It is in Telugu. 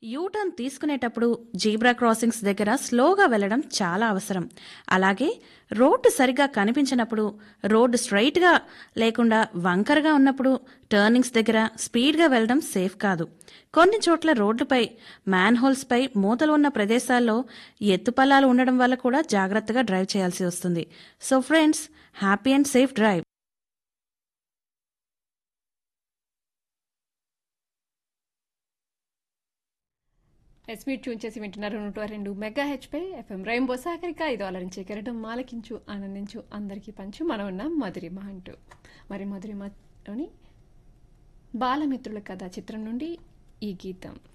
యూటర్న్ తీసుకునేటప్పుడు జీబ్రా క్రాసింగ్స్ దగ్గర స్లోగా వెళ్ళడం చాలా అవసరం అలాగే రోడ్డు సరిగ్గా కనిపించినప్పుడు రోడ్డు స్ట్రైట్గా లేకుండా వంకరగా ఉన్నప్పుడు టర్నింగ్స్ దగ్గర స్పీడ్గా వెళ్ళడం సేఫ్ కాదు కొన్ని చోట్ల రోడ్డుపై మ్యాన్ హోల్స్పై మూతలు ఉన్న ప్రదేశాల్లో ఎత్తుపల్లాలు ఉండడం వల్ల కూడా జాగ్రత్తగా డ్రైవ్ చేయాల్సి వస్తుంది so friends happy and safe drive ఎస్మీ ట్యూన్ చేసి వింటున్నారు నూట రెండు మెగా హెచ్పై ఎఫ్ఎం రెయిన్బో సాగరిక ఇది అలరించే కెరటం మాలకించు ఆనందించు అందరికీ పంచు మనం ఉన్నాం మధురిమ అంటూ మరి మధురిమలోని బాలమిత్రుల కథ చిత్రం నుండి ఈ గీతం